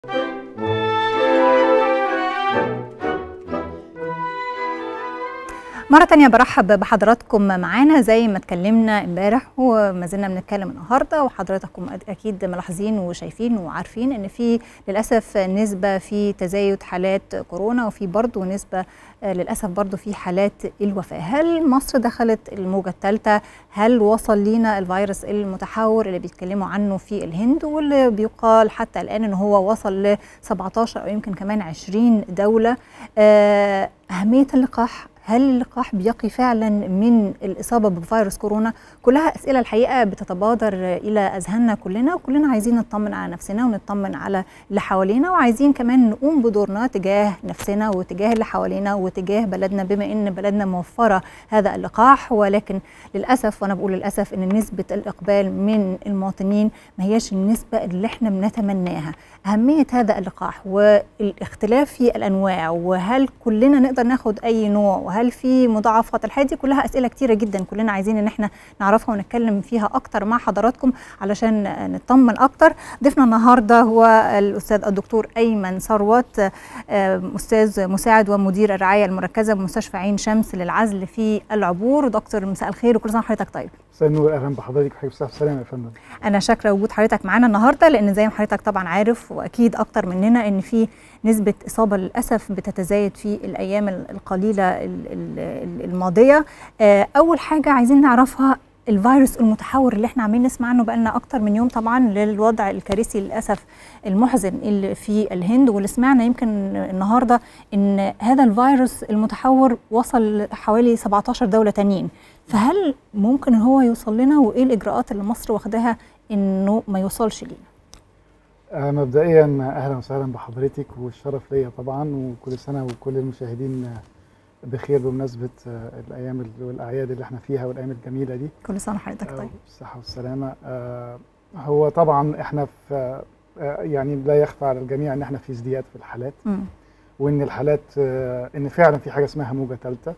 مرة تانية برحب بحضراتكم معانا زي ما اتكلمنا امبارح وما زلنا بنتكلم النهارده وحضراتكم اكيد ملاحظين وشايفين وعارفين ان في للاسف نسبة في تزايد حالات كورونا وفي برضه نسبة للاسف برضه في حالات الوفاة، هل مصر دخلت الموجة الثالثة؟ هل وصل لينا الفيروس المتحور اللي بيتكلموا عنه في الهند واللي بيقال حتى الان ان هو وصل ل 17 او يمكن كمان 20 دولة؟ أهمية اللقاح هل اللقاح بيقي فعلا من الإصابة بفيروس كورونا؟ كلها أسئلة الحقيقة بتتبادر إلى أذهاننا كلنا وكلنا عايزين نطمن على نفسنا ونطمن على اللي حوالينا وعايزين كمان نقوم بدورنا تجاه نفسنا وتجاه اللي حوالينا وتجاه بلدنا بما إن بلدنا موفرة هذا اللقاح ولكن للأسف وأنا بقول للأسف إن نسبة الإقبال من المواطنين ما هياش النسبة اللي احنا بنتمناها أهمية هذا اللقاح والاختلاف في الأنواع وهل كلنا نقدر ناخد أي نوع وهل في مضاعفات الحياة دي كلها أسئلة كتيرة جدا كلنا عايزين إن احنا نعرفها ونتكلم فيها أكتر مع حضراتكم علشان نطمن أكتر ضيفنا النهاردة هو الأستاذ الدكتور أيمن ثروت أستاذ مساعد ومدير الرعاية المركزة بمستشفى عين شمس للعزل في العبور دكتور مساء الخير وكل سنة وحضرتك طيب مساء النور اهلا بحضرتك وحضرتك بصحه وسلامه يا فندم انا شاكره وجود حضرتك معانا النهارده لان زي ما حضرتك طبعا عارف واكيد اكتر مننا ان في نسبه اصابه للاسف بتتزايد في الايام القليله الماضيه اول حاجه عايزين نعرفها الفيروس المتحور اللي احنا عمالين نسمع عنه بقالنا اكتر من يوم طبعا للوضع الكارثي للاسف المحزن اللي في الهند واللي سمعنا يمكن النهارده ان هذا الفيروس المتحور وصل حوالي 17 دوله تانيين فهل ممكن ان هو يوصل لنا وايه الاجراءات اللي مصر واخداها انه ما يوصلش لينا آه مبدئيا اهلا وسهلا بحضرتك والشرف ليا طبعا وكل سنه وكل المشاهدين بخير بمناسبه الايام والاعياد اللي احنا فيها والايام الجميله دي كل سنه وحضرتك طيب بالصحه والسلامه آه هو طبعا احنا في آه يعني لا يخفى على الجميع ان احنا في ازدياد في الحالات م. وان الحالات ان فعلا في حاجه اسمها موجه ثالثه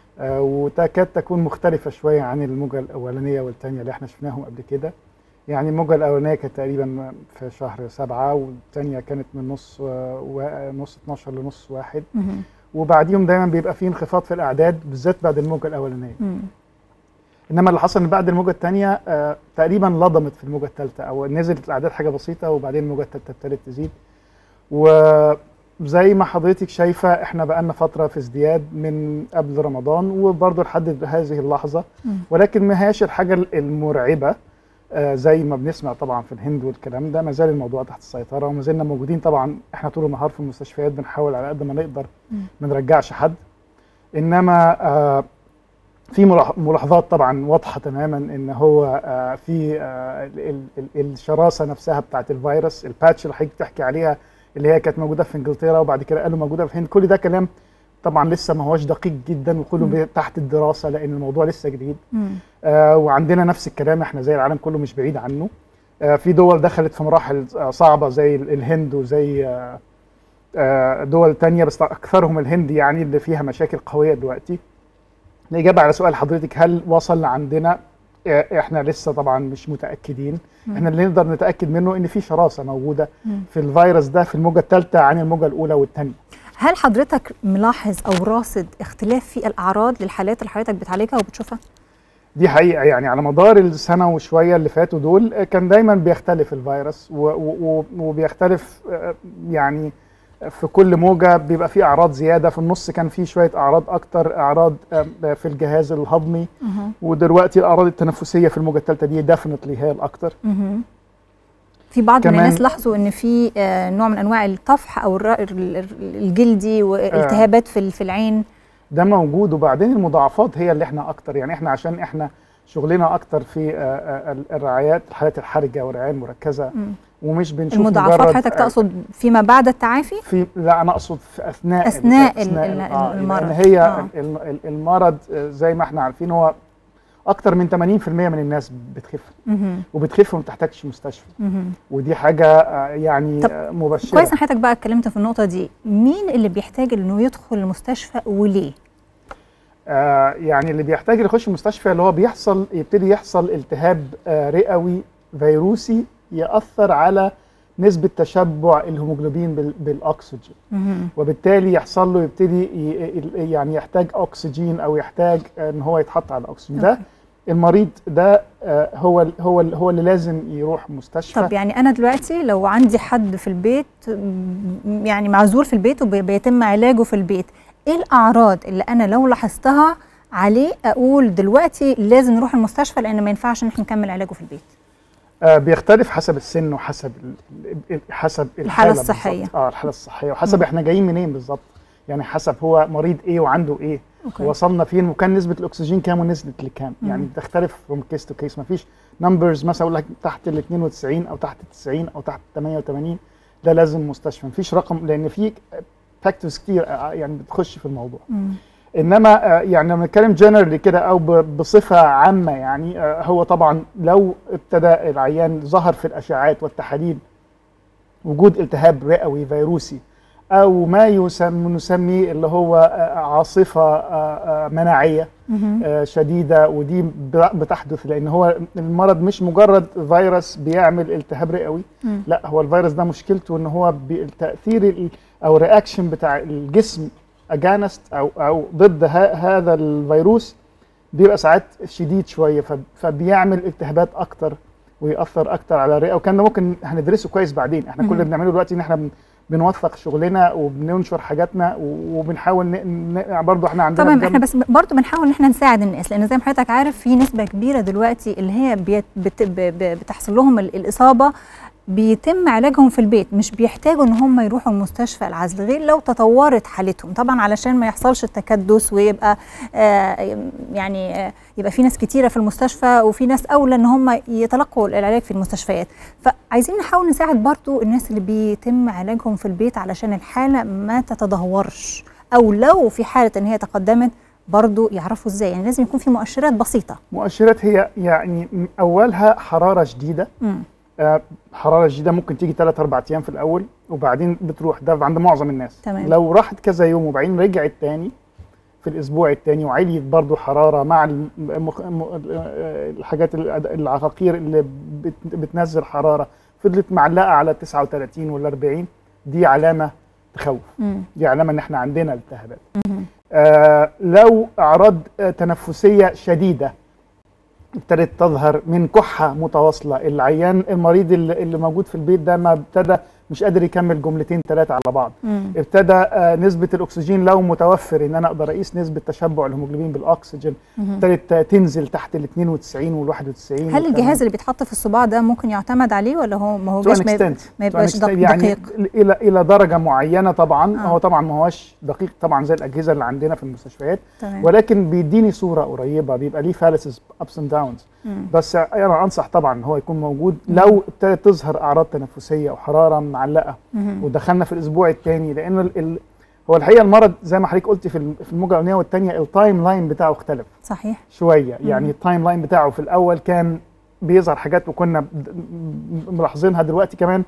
وتكاد تكون مختلفه شويه عن الموجه الاولانيه والثانيه اللي احنا شفناهم قبل كده يعني الموجه الاولانيه كانت تقريبا في شهر سبعة والثانيه كانت من نص ونص 12 لنص واحد وبعديهم دايما بيبقى في انخفاض في الاعداد بالذات بعد الموجه الاولانيه انما اللي حصل ان بعد الموجه الثانيه آه تقريبا لضمت في الموجه الثالثه او نزلت الاعداد حاجه بسيطه وبعدين الموجه الثالثه ابتدت تزيد و زي ما حضرتك شايفه احنا بقالنا فتره في ازدياد من قبل رمضان وبرضه لحد هذه اللحظه ولكن ما هياش الحاجه المرعبه آه زي ما بنسمع طبعا في الهند والكلام ده ما زال الموضوع تحت السيطره وما زلنا موجودين طبعا احنا طول النهار في المستشفيات بنحاول على قد ما نقدر ما نرجعش حد انما آه في ملاحظات طبعا واضحه تماما ان هو آه في الشراسه نفسها بتاعت الفيروس الباتش اللي حضرتك بتحكي عليها اللي هي كانت موجوده في انجلترا وبعد كده قالوا موجوده في الهند كل ده كلام طبعا لسه ما هوش دقيق جدا وكله تحت الدراسه لان الموضوع لسه جديد آه وعندنا نفس الكلام احنا زي العالم كله مش بعيد عنه آه في دول دخلت في مراحل صعبه زي الهند وزي آه آه دول تانية بس اكثرهم الهند يعني اللي فيها مشاكل قويه دلوقتي الاجابه على سؤال حضرتك هل وصل لعندنا احنا لسه طبعا مش متاكدين مم. احنا اللي نقدر نتاكد منه ان في شراسه موجوده مم. في الفيروس ده في الموجه الثالثه عن الموجه الاولى والثانيه هل حضرتك ملاحظ او راصد اختلاف في الاعراض للحالات اللي حضرتك بتعالجها وبتشوفها دي حقيقه يعني على مدار السنه وشويه اللي فاتوا دول كان دايما بيختلف الفيروس وبيختلف يعني في كل موجه بيبقى في اعراض زياده في النص كان في شويه اعراض اكتر اعراض في الجهاز الهضمي ودلوقتي الاعراض التنفسيه في الموجه الثالثه دي ديفنتلي هي الاكتر في بعض من الناس لاحظوا ان في نوع من انواع الطفح او الجلدي والتهابات في في العين ده موجود وبعدين المضاعفات هي اللي احنا اكتر يعني احنا عشان احنا شغلنا اكتر في الرعايات الحالات الحرجه والرعايه المركزه م. ومش بنشوف المضاعفات حضرتك تقصد فيما بعد التعافي؟ في لا انا اقصد في اثناء اثناء, أثناء آه المرض لان هي آه. المرض زي ما احنا عارفين هو اكتر من 80% من الناس بتخف وبتخف وما بتحتاجش مستشفى ودي حاجه يعني مبشره كويس ان حضرتك بقى اتكلمت في النقطه دي مين اللي بيحتاج انه يدخل المستشفى وليه؟ آه يعني اللي بيحتاج يخش المستشفى اللي هو بيحصل يبتدي يحصل التهاب آه رئوي فيروسي ياثر على نسبه تشبع الهيموجلوبين بال- بالاكسجين مهم. وبالتالي يحصل له يبتدي ي- ي- يعني يحتاج اكسجين او يحتاج ان هو يتحط على الاكسجين ده أوكي. المريض ده آه، هو ال- هو ال- هو اللي لازم يروح مستشفى طب يعني انا دلوقتي لو عندي حد في البيت م- يعني معزول في البيت وبيتم علاجه في البيت ايه الاعراض اللي انا لو لاحظتها عليه اقول دلوقتي لازم نروح المستشفى لان ما ينفعش ان احنا نكمل علاجه في البيت آه، بيختلف حسب السن وحسب ال- ال- حسب الحالة بالظبط. الصحية. اه الحاله الصحيه وحسب مم. احنا جايين منين بالظبط يعني حسب هو مريض ايه وعنده ايه اوكي وصلنا فين وكان نسبه الاكسجين كام ونسبه لكام مم. يعني بتختلف من كيس تو كيس مفيش نمبرز مثلا اقول لك تحت ال 92 او تحت ال 90 او تحت ال 88 ده لازم مستشفى مفيش رقم لان في فاكتورز كتير آه، يعني بتخش في الموضوع مم. انما آه، يعني لما نتكلم جنرالي كده او ب- بصفه عامه يعني آه، هو طبعا لو ابتدى العيان ظهر في الاشعاعات والتحاليل وجود التهاب رئوي فيروسي او ما يسمى نسميه اللي هو آه، عاصفه آه، آه، مناعيه مهم. آه، شديده ودي ب- بتحدث لان هو المرض مش مجرد فيروس بيعمل التهاب رئوي مم. لا هو الفيروس ده مشكلته ان هو بالتاثير ال- او الرياكشن بتاع الجسم اجانست او او ضد ه- هذا الفيروس بيبقى ساعات شديد شويه فب- فبيعمل التهابات اكتر ويأثر اكتر على الرئه وكان ده ممكن هندرسه كويس بعدين احنا كل اللي مهم. بنعمله دلوقتي ان احنا بن- بنوثق شغلنا وبننشر حاجاتنا و- وبنحاول ن... ن... برضه احنا عندنا طبعا الجنب- احنا بس برضه بنحاول ان احنا نساعد الناس لان زي ما حضرتك عارف في نسبه كبيره دلوقتي اللي هي بيت بت ب ب بتحصل لهم ال- الاصابه بيتم علاجهم في البيت مش بيحتاجوا ان هم يروحوا المستشفى العزل غير لو تطورت حالتهم طبعا علشان ما يحصلش التكدس ويبقى آه يعني آه يبقى في ناس كتيره في المستشفى وفي ناس اولى ان هم يتلقوا العلاج في المستشفيات فعايزين نحاول نساعد برضو الناس اللي بيتم علاجهم في البيت علشان الحاله ما تتدهورش او لو في حاله ان هي تقدمت برضو يعرفوا ازاي يعني لازم يكون في مؤشرات بسيطه مؤشرات هي يعني م- اولها حراره شديده امم آه، حراره شديده ممكن تيجي 3 4 ايام في الاول وبعدين بتروح ده عند معظم الناس تمام. لو راحت كذا يوم وبعدين رجعت تاني في الاسبوع الثاني وعليت برضو حراره مع الم- المخ... م- آه، الحاجات الأد- العقاقير اللي بت... بتنزل حراره فضلت معلقه على 39 ولا 40 دي علامه تخوف امم دي علامه ان احنا عندنا التهابات مهم. آه لو اعراض آه تنفسيه شديده ابتدت تظهر من كحه متواصله العيان المريض اللي, اللي موجود في البيت ده ما ابتدى مش قادر يكمل جملتين ثلاثه على بعض مم. ابتدى آه نسبه الاكسجين لو متوفر ان انا اقدر اقيس نسبه تشبع الهيموجلوبين بالاكسجين مهم. ابتدت آه، تنزل تحت ال 92 وال 91 هل الجهاز اللي بيتحط في الصباع ده ممكن يعتمد عليه ولا هو ما هو تو ما ان يب- اكستنت ما يبقاش دق- يعني دقيق الى الى درجه معينه طبعا آه. هو طبعا ما هوش دقيق طبعا زي الاجهزه اللي عندنا في المستشفيات تمام ولكن بيديني صوره قريبه بيبقى ليه فالسز ابس اند داونز مم. بس انا انصح طبعا ان هو يكون موجود لو ابتدت تظهر اعراض تنفسيه وحراره معلقه مهم. ودخلنا في الاسبوع الثاني لان ال ال هو الحقيقه المرض زي ما حضرتك قلت في ال- في الموجه الاولانيه والثانيه التايم لاين بتاعه اختلف صحيح شويه مم. يعني التايم لاين بتاعه في الاول كان بيظهر حاجات وكنا ب- ملاحظينها دلوقتي كمان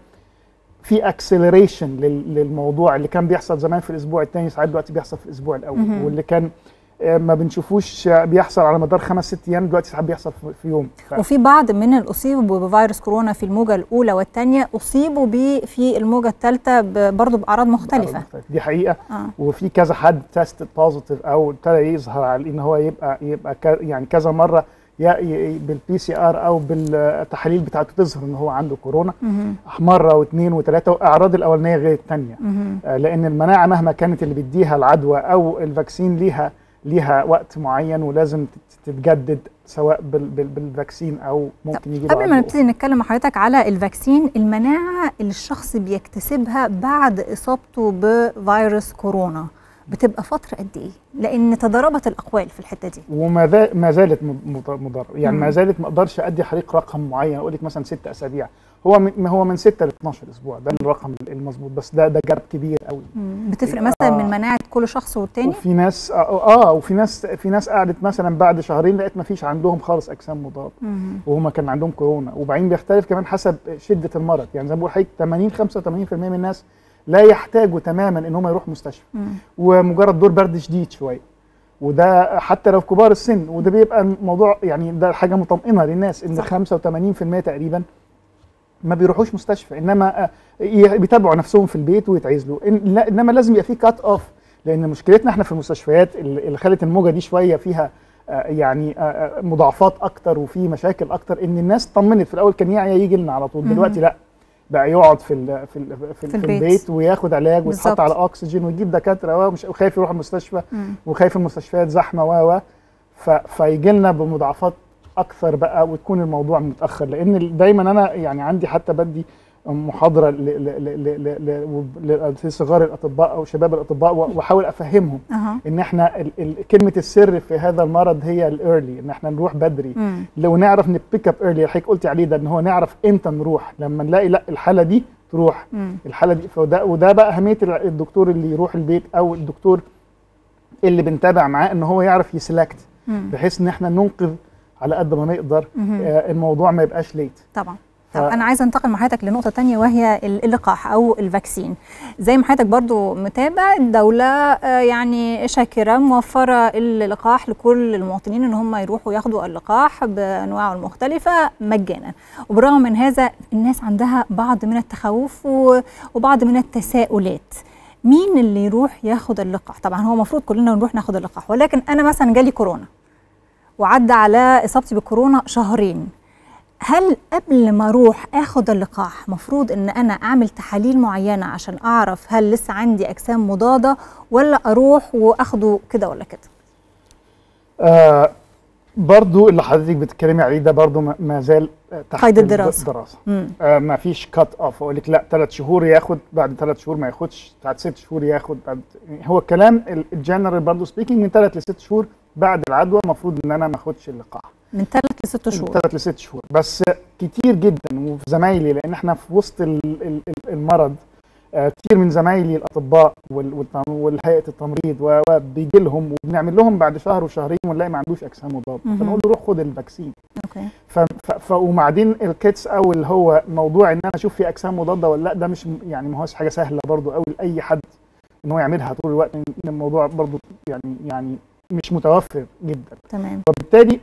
في اكسلريشن للموضوع اللي كان بيحصل زمان في الاسبوع الثاني ساعات دلوقتي بيحصل في الاسبوع الاول مهم. واللي كان آه، ما بنشوفوش آه، بيحصل على مدار خمس ست ايام دلوقتي ساعات بيحصل في- في يوم ف- وفي بعض من اللي اصيبوا بفيروس كورونا في الموجه الاولى والثانيه اصيبوا به في الموجه الثالثه برضه باعراض مختلفه دي حقيقه اه وفي كذا حد تيست بوزيتيف او ابتدى يظهر على ان هو يبقى يبقى ك يعني كذا مره يا ي- بالبي سي ار او بالتحاليل بتاعته تظهر ان هو عنده كورونا مهم. مره واثنين وثلاثه واعراض الاولانيه غير الثانيه مهم. لان المناعه مهما كانت اللي بيديها العدوى او الفاكسين ليها ليها وقت معين ولازم تت- تتجدد سواء بال بال بالفاكسين او ممكن يجي له قبل ما عدوى نبتدي نتكلم مع حضرتك على الفاكسين المناعه اللي الشخص بيكتسبها بعد اصابته بفيروس كورونا بتبقى فتره قد ايه؟ لان تضاربت الاقوال في الحته دي وما ذا- ما زالت م- مض- مضر يعني مم. ما زالت ما اقدرش ادي حضرتك رقم معين اقول لك مثلا ست اسابيع هو من هو من 6 ل 12 اسبوع ده الرقم المظبوط بس ده ده جاب كبير قوي مم. بتفرق مثلا من مناعه كل شخص والتاني؟ وفي ناس اه, آه وفي ناس في ناس قعدت مثلا بعد شهرين لقيت ما فيش عندهم خالص اجسام مضاده مم. وهم كان عندهم كورونا وبعدين بيختلف كمان حسب شده المرض يعني زي ما بقول حضرتك 80 85% من الناس لا يحتاجوا تماما ان هم يروحوا مستشفى مم. ومجرد دور برد شديد شويه وده حتى لو كبار السن وده بيبقى الموضوع يعني ده حاجه مطمئنه للناس ان صح. 85% تقريبا ما بيروحوش مستشفى انما بيتابعوا نفسهم في البيت ويتعزلوا إن لا انما لازم يبقى في كات اوف لان مشكلتنا احنا في المستشفيات اللي خلت الموجه دي شويه فيها يعني مضاعفات اكتر وفي مشاكل اكتر ان الناس طمنت في الاول كان يعيا يجي لنا على طول دلوقتي لا بقى يقعد في ال في ال في, في, البيت. البيت وياخد علاج ويتحط على اكسجين ويجيب دكاتره ومش وخايف يروح المستشفى مم. وخايف المستشفيات زحمه و فيجي لنا بمضاعفات اكثر بقى وتكون الموضوع متاخر لان دايما انا يعني عندي حتى بدي محاضره لصغار الاطباء او شباب الاطباء واحاول افهمهم أه. ان احنا ال ال كلمه السر في هذا المرض هي الايرلي ان احنا نروح بدري مم. لو نعرف نبيك اب ايرلي حضرتك قلتي عليه ده ان هو نعرف امتى نروح لما نلاقي لا الحاله دي تروح مم. الحاله دي فده وده بقى اهميه الدكتور اللي يروح البيت او الدكتور اللي بنتابع معاه ان هو يعرف يسلكت بحيث ان احنا ننقذ على قد ما نقدر آه الموضوع ما يبقاش ليت طبعا طب انا عايزه انتقل مع حضرتك لنقطه تانية وهي اللقاح او الفاكسين زي ما حضرتك برضو متابع الدوله يعني شاكره موفره اللقاح لكل المواطنين ان هم يروحوا ياخدوا اللقاح بانواعه المختلفه مجانا وبالرغم من هذا الناس عندها بعض من التخوف وبعض من التساؤلات مين اللي يروح ياخد اللقاح طبعا هو المفروض كلنا نروح ناخد اللقاح ولكن انا مثلا جالي كورونا وعدى على اصابتي بالكورونا شهرين هل قبل ما اروح اخد اللقاح مفروض ان انا اعمل تحاليل معينه عشان اعرف هل لسه عندي اجسام مضاده ولا اروح واخده كده ولا كده آه برضو اللي حضرتك بتتكلمي عليه ده برضو ما زال تحت قيد الدراسه الدراسه آه ما فيش كات اوف اقول لك لا ثلاث شهور ياخد بعد ثلاث شهور ما ياخدش بعد ست شهور ياخد بعد هو الكلام الجنرال برضو سبيكينج من ثلاث لست شهور بعد العدوى المفروض ان انا ما اخدش اللقاح من ثلاث لست شهور من ثلاث لست شهور بس كتير جدا وفي زمايلي لان احنا في وسط المرض كتير من زمايلي الاطباء والهيئه التمريض وبيجي لهم وبنعمل لهم بعد شهر وشهرين ونلاقي ما عندوش اجسام مضاده فنقول له روح خد الفاكسين اوكي ف ف وبعدين الكيتس او اللي هو موضوع ان انا اشوف في اجسام مضاده ولا لا ده مش يعني ما هوش حاجه سهله برضو قوي لاي حد ان هو يعملها طول الوقت ان الموضوع برضو يعني يعني مش متوفر جدا تمام وبالتالي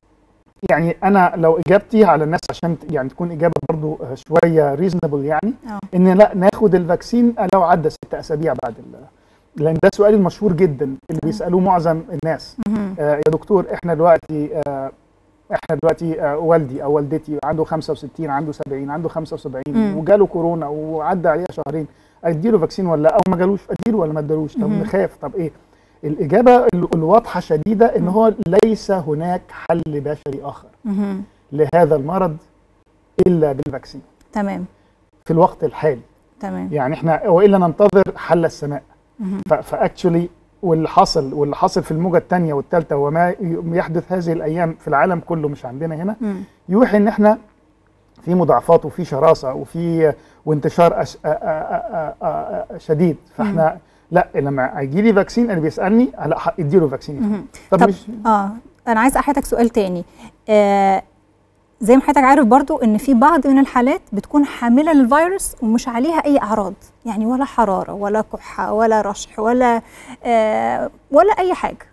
يعني انا لو اجابتي على الناس عشان يعني تكون اجابه برضو شويه ريزونبل يعني أوه. ان لا ناخد الفاكسين لو عدى ست اسابيع بعد لان ده سؤال المشهور جدا اللي بيسالوه معظم الناس آه يا دكتور احنا دلوقتي آه احنا دلوقتي آه والدي او والدتي عنده 65 عنده 70 عنده 75 مم. وجاله كورونا وعدى عليها شهرين اديله فاكسين ولا لا او ما جالوش اديله ولا ما ادالوش طب مم. نخاف طب ايه الإجابة الواضحة شديدة إن هو ليس هناك حل بشري آخر مهم. لهذا المرض إلا بالفاكسين تمام في الوقت الحالي تمام يعني إحنا وإلا ننتظر حل السماء مهم. فأكشولي واللي حصل واللي حصل في الموجة الثانية والثالثة وما يحدث هذه الأيام في العالم كله مش عندنا هنا مم. يوحي إن إحنا في مضاعفات وفي شراسة وفي وانتشار أش... أ... أ... أ... أ... شديد فإحنا لا لما هيجي لي فاكسين اللي بيسالني لا اديله فاكسين مهم. طب, طب مش اه انا عايز حضرتك سؤال تاني آه زي ما حضرتك عارف برضو ان في بعض من الحالات بتكون حامله للفيروس ومش عليها اي اعراض يعني ولا حراره ولا كحه ولا رشح ولا آه ولا اي حاجه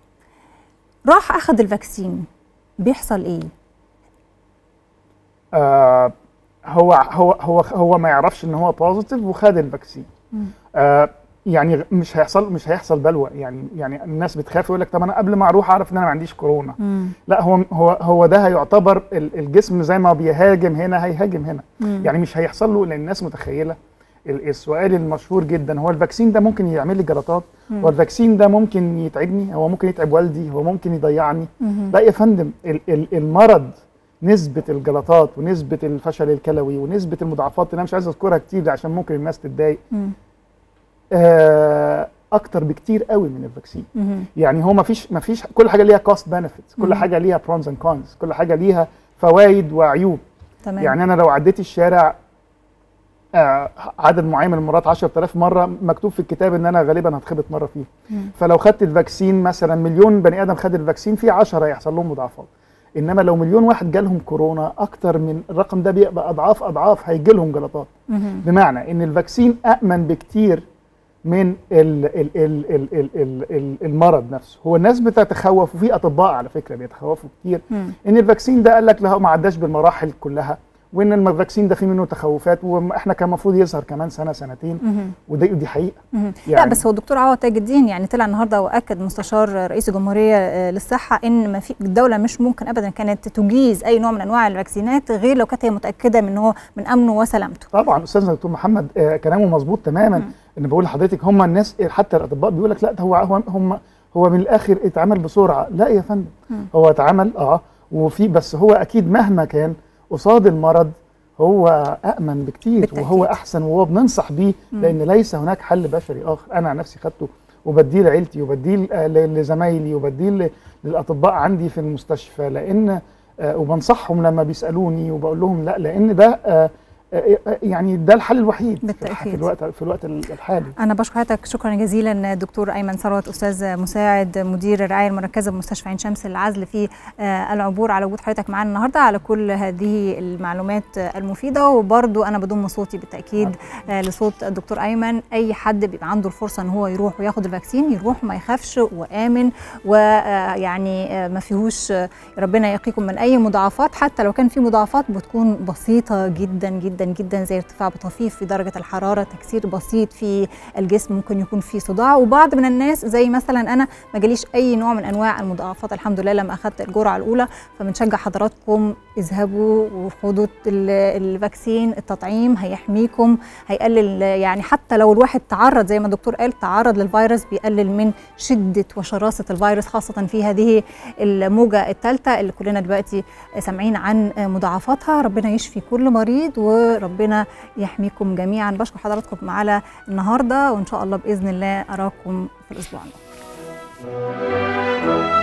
راح اخذ الفاكسين بيحصل ايه آه هو هو هو هو ما يعرفش ان هو بوزيتيف وخد الفاكسين مم. آه يعني مش هيحصل مش هيحصل بلوى يعني يعني الناس بتخاف يقول لك طب انا قبل ما اروح اعرف ان انا ما عنديش كورونا مم. لا هو هو هو ده هيعتبر ال- الجسم زي ما بيهاجم هنا هيهاجم هنا مم. يعني مش هيحصل له لان الناس متخيله ال- السؤال المشهور جدا هو الفاكسين ده ممكن يعمل لي جلطات مم. هو الفاكسين ده ممكن يتعبني هو ممكن يتعب والدي هو ممكن يضيعني مهم. لا يا فندم ال- ال- المرض نسبة الجلطات ونسبة الفشل الكلوي ونسبة المضاعفات اللي انا مش عايز اذكرها كتير عشان ممكن الناس تتضايق مم. آه، اكتر بكتير قوي من الفاكسين مهم. يعني هو ما فيش ما فيش كل حاجه ليها كوست بنفيتس كل مم. حاجه ليها برونز اند كونز كل حاجه ليها فوائد وعيوب تمام يعني انا لو عديت الشارع آه، عدد معين من المرات 10000 مره مكتوب في الكتاب ان انا غالبا هتخبط مره فيه مم. فلو خدت الفاكسين مثلا مليون بني ادم خد الفاكسين في 10 هيحصل لهم مضاعفات انما لو مليون واحد جالهم كورونا اكتر من الرقم ده بيبقى اضعاف اضعاف هيجي لهم جلطات مهم. بمعنى ان الفاكسين امن بكتير من ال ال ال ال ال ال ال المرض نفسه هو الناس بتتخوف وفي اطباء على فكره بيتخوفوا كتير مم. ان الفاكسين ده قال لك لا هو ما عداش بالمراحل كلها وان الفاكسين ده فيه منه تخوفات واحنا كان المفروض يظهر كمان سنه سنتين مهم. ودي دي حقيقه مهم. لا بس هو الدكتور عوض تاج الدين يعني طلع النهارده واكد مستشار رئيس الجمهوريه آه، للصحه ان ما في الدوله مش ممكن ابدا كانت تجيز اي نوع من انواع الفاكسينات غير لو كانت هي متاكده من هو من امنه وسلامته طبعا استاذنا دكتور محمد آه كلامه مظبوط تماما مم. ان بقول لحضرتك هم الناس حتى الاطباء بيقول لك لا ده هو هو هم هو من الاخر اتعمل بسرعه لا يا فندم مم. هو اتعمل اه وفي بس هو اكيد مهما كان قصاد المرض هو امن بكتير بالتأكيد. وهو احسن وهو بننصح بيه مم. لان ليس هناك حل بشري اخر انا عن نفسي خدته وبديه لعيلتي وبديه ل- ل- لزمايلي وبديه ل- للاطباء عندي في المستشفى لان آه، وبنصحهم لما بيسالوني وبقول لهم لا لان ده آه، آه، آه، يعني ده الحل الوحيد في الح- بالتأكيد. في الوقت في الوقت الحالي انا بشكر حضرتك شكرا جزيلا دكتور ايمن ثروت استاذ مساعد مدير الرعايه المركزه بمستشفى عين شمس العزل في آه، العبور على وجود حضرتك معانا النهارده على كل هذه المعلومات آه، المفيده وبرضو انا بضم صوتي بالتاكيد آه، لصوت الدكتور ايمن اي حد بيبقى عنده الفرصه ان هو يروح وياخد الفاكسين يروح ما يخافش وامن ويعني ما فيهوش آه، ربنا يقيكم من اي مضاعفات حتى لو كان في مضاعفات بتكون بسيطه جدا جدا جدا زي ارتفاع بطفيف في درجه الحراره تكسير بسيط في الجسم ممكن يكون في صداع وبعض من الناس زي مثلا انا ما جاليش اي نوع من انواع المضاعفات الحمد لله لما اخذت الجرعه الاولى فبنشجع حضراتكم اذهبوا وخدوا ال- الفاكسين التطعيم هيحميكم هيقلل يعني حتى لو الواحد تعرض زي ما الدكتور قال تعرض للفيروس بيقلل من شده وشراسه الفيروس خاصه في هذه الموجه الثالثه اللي كلنا دلوقتي سامعين عن مضاعفاتها ربنا يشفي كل مريض وربنا يحميكم جميعا بشكر حضراتكم على النهارده وان شاء الله باذن الله اراكم في الاسبوع القادم